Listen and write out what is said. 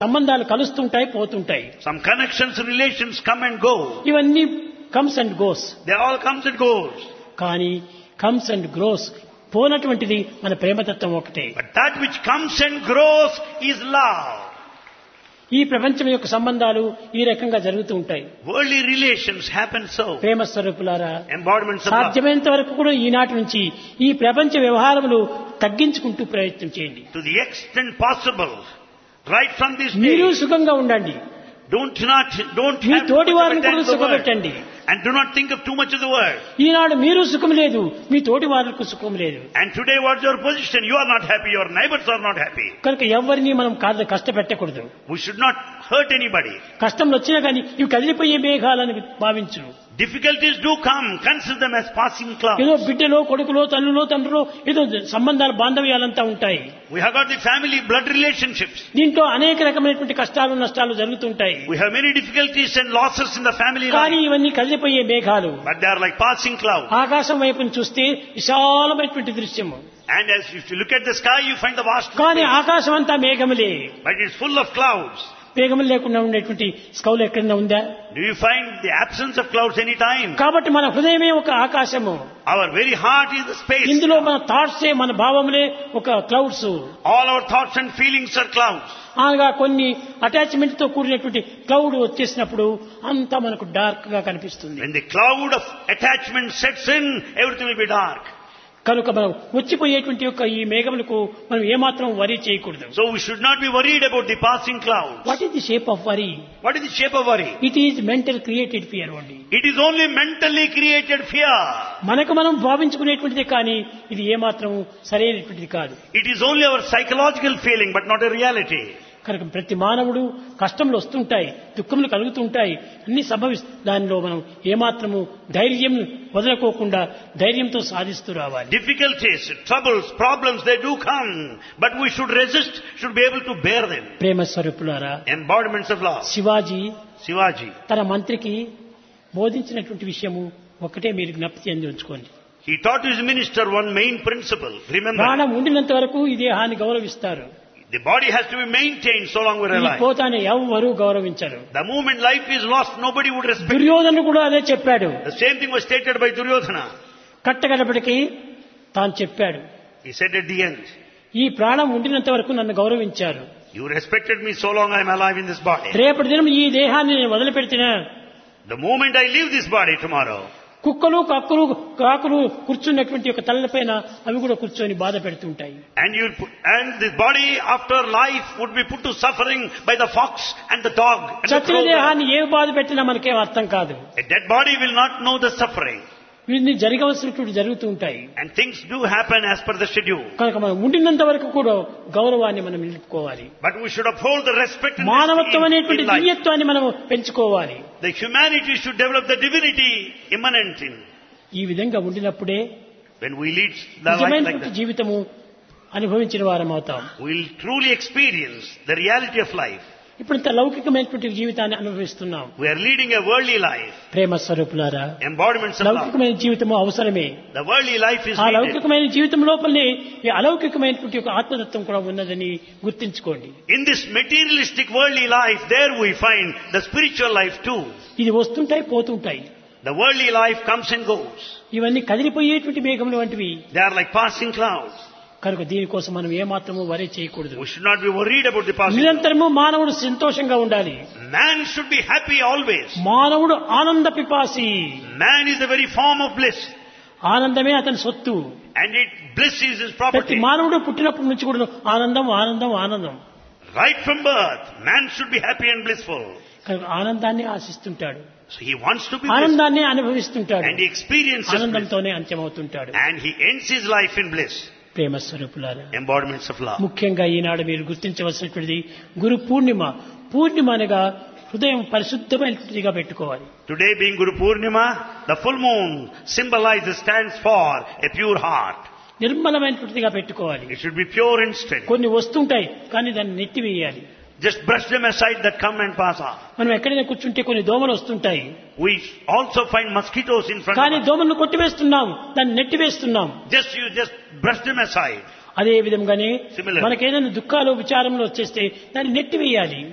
సంబంధాలు కలుస్తుంటాయి పోతుంటాయి Some connections, relations come and go. ఇవన్నీ comes and goes They all comes and goes. కానీ comes and grows పోనటువంటిది మన ప్రేమతత్వం ఒకటే But that which comes and grows is love. ఈ ప్రపంచం యొక్క సంబంధాలు ఈ రకంగా జరుగుతూ ఉంటాయి Worldly relations happen so. ప్రేమ స్వరూపులారా Embodiments of love. సాధ్యమైనంత వరకు కూడా ఈనాటి నుంచి ఈ ప్రపంచ వ్యవహారములు తగ్గించుకుంటూ ప్రయత్నం చేయండి To the extent possible. Right from this మీరు day. సుఖంగా ఉండండి Don't not, don't me have తోటి too much of వారిని a కూడా time of the world. సుఖపెట్టండి And do not think of too much of the world. ఈనాడు మీరు సుఖం లేదు మీ తోటి వారికి సుఖం లేదు And today what's your position? You are not happy, your neighbors are not happy. కనుక ఎవరిని మనం కాదు కష్టపెట్టకూడదు We should not hurt anybody. కష్టంలో వచ్చినా కానీ ఇవి కదిలిపోయే మేఘాలని భావించు Difficulties do come. Consider them as passing clouds. ఏదో బిడ్డలో కొడుకులో తల్లులో తండ్రిలో ఏదో సంబంధాలు బాంధవ్యాలంతా ఉంటాయి We have got the family blood relationships. దీంట్లో అనేక రకమైనటువంటి కష్టాలు నష్టాలు జరుగుతుంటాయి We have many difficulties and losses in the family కానీ life. ఇవన్నీ కదిలిపోయే మేఘాలు But they are like passing clouds. ఆకాశం వైపుని చూస్తే విశాలమైనటువంటి దృశ్యము And as if you look at the sky, you find the vast కానీ space. ఆకాశం అంతా మేఘములే But it's full of clouds. మేఘములు లేకుండా ఉండేటువంటి స్కౌలు ఎక్కడైనా ఉందా Do you find the absence of clouds any time? కాబట్టి మన హృదయమే ఒక ఆకాశము Our very heart is the space. ఇందులో మన థాట్సే మన భావములే ఒక clouds All our thoughts and feelings are clouds. అనగా కొన్ని అటాచ్మెంట్ తో కూడినటువంటి క్లౌడ్ వచ్చేసినప్పుడు అంతా మనకు డార్క్ గా కనిపిస్తుంది When the cloud of attachment sets in, everything will be dark. కనుక మనం వచ్చిపోయేటువంటి యొక్క ఈ మేఘములకు మనం ఏమాత్రం వరి చేయకూడదు So we should not be worried about the passing clouds. What is the shape of worry What is the shape of worry? It is mental created fear only It is only mentally created fear. మనకు మనం భావించుకునేటువంటిది కానీ ఇది ఏమాత్రం సరైనటువంటిది కాదు It is only our psychological feeling, but not a reality. కనుక ప్రతి మానవుడు కష్టములు వస్తుంటాయి దుఃఖములు కలుగుతుంటాయి అన్ని సంభవిస్తు దానిలో మనం ఏమాత్రము ధైర్యం వదలకోకుండా ధైర్యంతో సాధిస్తూ రావాలి Difficulties, troubles, problems, they do come. But we should resist, should be able to bear them. ప్రేమ స్వరూపులారా Embodiments of love. Shivaji Shivaji. తన మంత్రికి బోధించినటువంటి విషయము ఒకటే మీరు జ్ఞప్తి చెంది ఉంచుకోండి He taught his minister one main principle. Remember, ప్రాణం ఉండినంత వరకు ఈ దేహాన్ని గౌరవిస్తారు the body has to be maintained so long we're ఈ alive. పోతాన్ని ఎవరు గౌరవించరు The moment life is lost, nobody would respect. దుర్యోధను కూడా అదే చెప్పాడు The same thing was stated by Duryodhana. కట్టగడపటికి తాను చెప్పాడు He said at the end, ఈ ప్రాణం ఉండినంత వరకు నన్ను గౌరవించారు You respected me so long I'm alive in this body. రేపటి దినం ఈ దేహాన్ని నేను వదిలిపెడితేనే The moment I leave this body tomorrow, కుక్కలు కక్కులు కాకులు కూర్చున్నటువంటి ఒక తలపైన అవి కూడా కూర్చొని బాధ పెడుతుంటాయి and you put, and this body after life would be put to suffering by the fox and the dog and the చచ్చిన cobra. దేహాన్ని ఏ బాధ పెట్టినా మనకేం అర్థం కాదు A dead body will not know the suffering. వీటిని జరగవలసినటువంటి జరుగుతూ ఉంటాయి And things do happen as per the schedule. కనుక మనం ఉండినంత వరకు కూడా గౌరవాన్ని మనం నిలుపుకోవాలి But we should uphold the respect and మానవత్వం esteem అనేటువంటి in life. దివ్యత్వాన్ని మనం పెంచుకోవాలి The humanity should develop the divinity immanent in. ఈ విధంగా ఉండినప్పుడే When we lead the life like నిజమైనటువంటి that, జీవితము అనుభవించిన వారం అవుతాం we'll truly experience the reality of life. ఇప్పుడు ఇంత లౌకికమైనటువంటి జీవితాన్ని అనుభవిస్తున్నాం We are leading a worldly life, ప్రేమ స్వరూపులారా embodiments of love. లౌకికమైన జీవితము అవసరమే The worldly life is ఆ needed. లౌకికమైన జీవితం లోపలనే ఈ అలౌకికమైనటువంటి ఒక ఆత్మతత్వం కూడా ఉన్నదని గుర్తించుకోండి In this materialistic worldly life, there we find the spiritual life too. ఇది వస్తుంటాయి పోతుంటాయి The worldly life comes and goes. ఇవన్నీ కదిలిపోయేటువంటి మేఘములు వంటివి They are like passing clouds. కనుక దీనికోసం మనం ఏమాత్రము వరే చేయకూడదు We should not be worried about the passing clouds. నిరంతరము మానవుడు సంతోషంగా ఉండాలి Man should be happy always. మానవుడు ఆనంద పిపాసి Man is the very form of bliss. ఆనందమే అతని సొత్తు And it, bliss is his ప్రతి property. మానవుడు పుట్టినప్పటి నుంచి కూడా ఆనందం ఆనందం ఆనందం Right from birth, man should be happy and blissful. కనుక ఆనందాన్ని ఆశిస్తుంటాడు So he wants to be blissful. ఆనందాన్ని అనుభవిస్తుంటాడు And he experiences bliss. ఆనందంతోనే అంత్యమవుతుంటాడు And he ends his life in bliss. ప్రేమ స్వరూపులారా Embodiments of love. ముఖ్యంగా ఈనాడు మీరు గుర్తించవలసినటువంటిది గురు పూర్ణిమ పూర్ణిమ అనగా హృదయం పరిశుద్ధమైనటువంటిదిగా పెట్టుకోవాలి Today being Guru Purnima, the full moon symbolizes, stands for a pure heart. నిర్మలమైనటువంటిదిగా పెట్టుకోవాలి It should be pure instead. కొన్ని వస్తుంటాయి కానీ దాన్ని నెట్టివేయాలి Just brush them aside that come and pass on. మనం ఎక్కడైనా కూర్చుంటే కొన్ని దోమలు వస్తుంటాయి We also find mosquitoes in front కానీ of us. దోమలను కొట్టివేస్తున్నాం దాన్ని నెట్టివేస్తున్నాం Just you just brush them aside. అదే విధంగానే Similar. మనకేదైనా దుఃఖాలు విచారంలో వచ్చేస్తే దాన్ని నెట్టివేయాలి